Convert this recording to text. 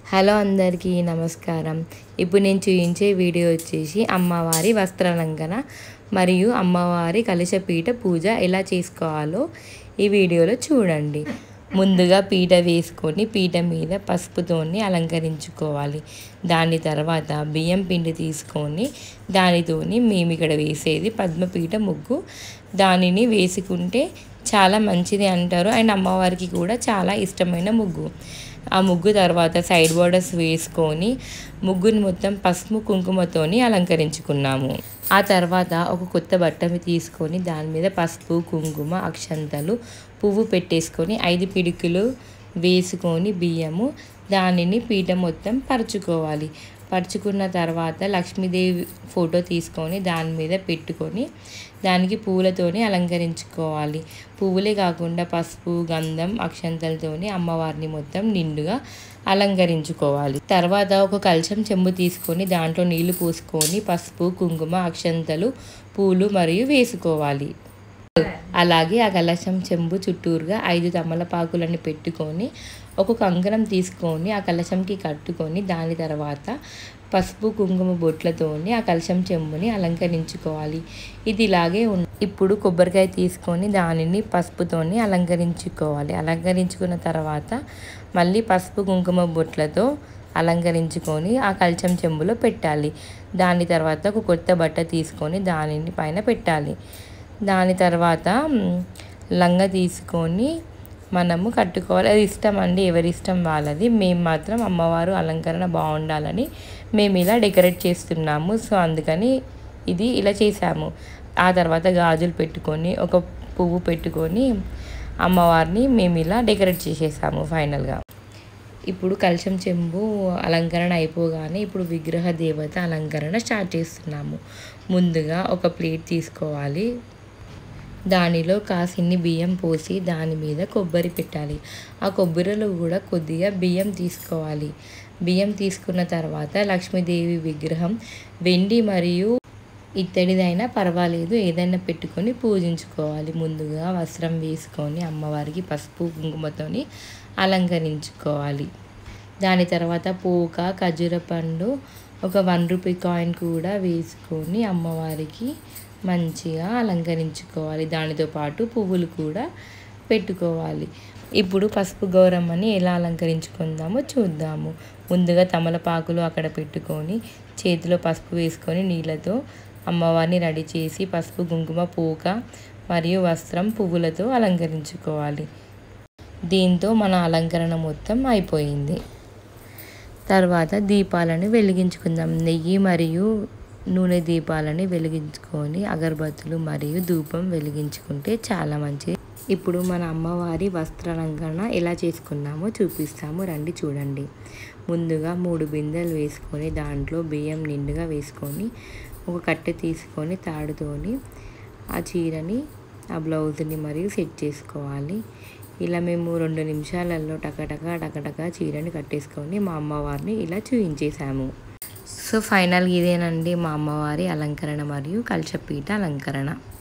hello అందరికీ నమస్కారం ఇప్పుడు నేను చూపించే వీడియో వచ్చేసి అమ్మవారి వస్త్రాలంకరణ మరియు అమ్మవారి కలశపీఠ పూజ ఎలా చేసుకోవాలో ఈ వీడియోలో చూడండి ముందుగా పీట వేసుకొని పీట మీద పసుపుతోని అలంకరించుకోవాలి దాని తర్వాత బియ్యం పిండి తీసుకొని దానితోని మేము ఇక్కడ వేసేది పద్మపీఠ ముగ్గు దానిని వేసుకుంటే చాలా మంచిది అంటారు అండ్ అమ్మవారికి కూడా చాలా ఇష్టమైన ముగ్గు ఆ ముగ్గు తర్వాత సైడ్ బోర్డర్స్ వేసుకొని ముగ్గుని మొత్తం పసుపు కుంకుమతోని అలంకరించుకున్నాము ఆ తర్వాత ఒక కొత్త బట్ట తీసుకొని దాని మీద పసుపు కుంకుమ అక్షంతలు పువ్వు పెట్టేసుకొని ఐదు పిడికిలు వేసుకొని బియ్యము దానిని పీట మొత్తం పరుచుకోవాలి పరుచుకున్న తర్వాత లక్ష్మీదేవి ఫోటో తీసుకొని దాని మీద పెట్టుకొని దానికి పూలతోని అలంకరించుకోవాలి పువ్వులే కాకుండా పసుపు గంధం అక్షంతలతోని అమ్మవారిని మొత్తం నిండుగా అలంకరించుకోవాలి తర్వాత ఒక కలశం చెంబు తీసుకొని దాంట్లో నీళ్లు పోసుకొని పసుపు కుంకుమ అక్షంతలు పూలు మరియు వేసుకోవాలి అలాగే ఆ కలశం చెంబు చుట్టూరుగా ఐదు తమలపాకులను పెట్టుకొని ఒక కంకణం తీసుకొని ఆ కలశంకి కట్టుకొని దాని తర్వాత పసుపు కుంకుమ బొట్లతోని ఆ కలశం చెంబుని అలంకరించుకోవాలి ఇది ఇలాగే ఉం ఇప్పుడు కొబ్బరికాయ తీసుకొని దానిని పసుపుతోని అలంకరించుకోవాలి అలంకరించుకున్న తర్వాత మళ్ళీ పసుపు కుంకుమ బొట్లతో అలంకరించుకొని ఆ కలశం చెంబులో పెట్టాలి దాని తర్వాత ఒక కొత్త బట్ట తీసుకొని దానిని పైన పెట్టాలి దాని తర్వాత లంగ తీసుకొని మనము కట్టుకోవాలి అది ఇష్టం అండి ఎవరి ఇష్టం వాళ్ళది మేము మాత్రం అమ్మవారు అలంకరణ బాగుండాలని మేము ఇలా డెకరేట్ చేస్తున్నాము సో అందుకని ఇది ఇలా చేసాము ఆ తర్వాత గాజులు పెట్టుకొని ఒక పువ్వు పెట్టుకొని అమ్మవారిని మేము ఇలా డెకరేట్ చేసేసాము ఫైనల్గా ఇప్పుడు కలశం చెంబు అలంకరణ అయిపోగానే ఇప్పుడు విగ్రహ దేవత అలంకరణ స్టార్ట్ చేస్తున్నాము ముందుగా ఒక ప్లేట్ తీసుకోవాలి దానిలో కాసిన్ని బియ్యం పోసి దాని మీద కొబ్బరి పెట్టాలి ఆ కొబ్బరిలో కూడా కొద్దిగా బియ్యం తీసుకోవాలి బియ్యం తీసుకున్న తర్వాత లక్ష్మీదేవి విగ్రహం వెండి మరియు ఇత్తడిదైనా పర్వాలేదు ఏదైనా పెట్టుకొని పూజించుకోవాలి ముందుగా వస్త్రం వేసుకొని అమ్మవారికి పసుపు కుంకుమతోని అలంకరించుకోవాలి దాని తర్వాత పోక ఖర్జూర పండు ఒక వన్ రూపీ కాయిన్ కూడా వేసుకొని అమ్మవారికి మంచిగా అలంకరించుకోవాలి దానితో పాటు పువ్వులు కూడా పెట్టుకోవాలి ఇప్పుడు పసుపు గౌరమ్మని ఎలా అలంకరించుకుందామో చూద్దాము ముందుగా తమలపాకులు అక్కడ పెట్టుకొని చేతిలో పసుపు వేసుకొని నీళ్ళతో అమ్మవారిని రెడీ చేసి పసుపు కుంకుమ పూక మరియు వస్త్రం పువ్వులతో అలంకరించుకోవాలి దీంతో మన అలంకరణ మొత్తం అయిపోయింది తర్వాత దీపాలను వెలిగించుకుందాం నెయ్యి మరియు నూనె దీపాలని వెలిగించుకొని అగరబత్తులు మరియు ధూపం వెలిగించుకుంటే చాలా మంచిది ఇప్పుడు మన అమ్మవారి వస్త్రాలంకరణ ఎలా చేసుకున్నామో చూపిస్తాము రండి చూడండి ముందుగా మూడు బిందెలు వేసుకొని దాంట్లో బియ్యం నిండుగా వేసుకొని ఒక కట్టె తీసుకొని తాడుతోని ఆ చీరని ఆ బ్లౌజ్ని మరియు సెట్ చేసుకోవాలి ఇలా మేము రెండు నిమిషాలలో టకటక టకటక చీరని కట్టేసుకొని మా అమ్మవారిని ఇలా చూయించేసాము సో ఫైనల్ ఇదేనండి మా అమ్మవారి అలంకరణ మరియు కలశపీఠ అలంకరణ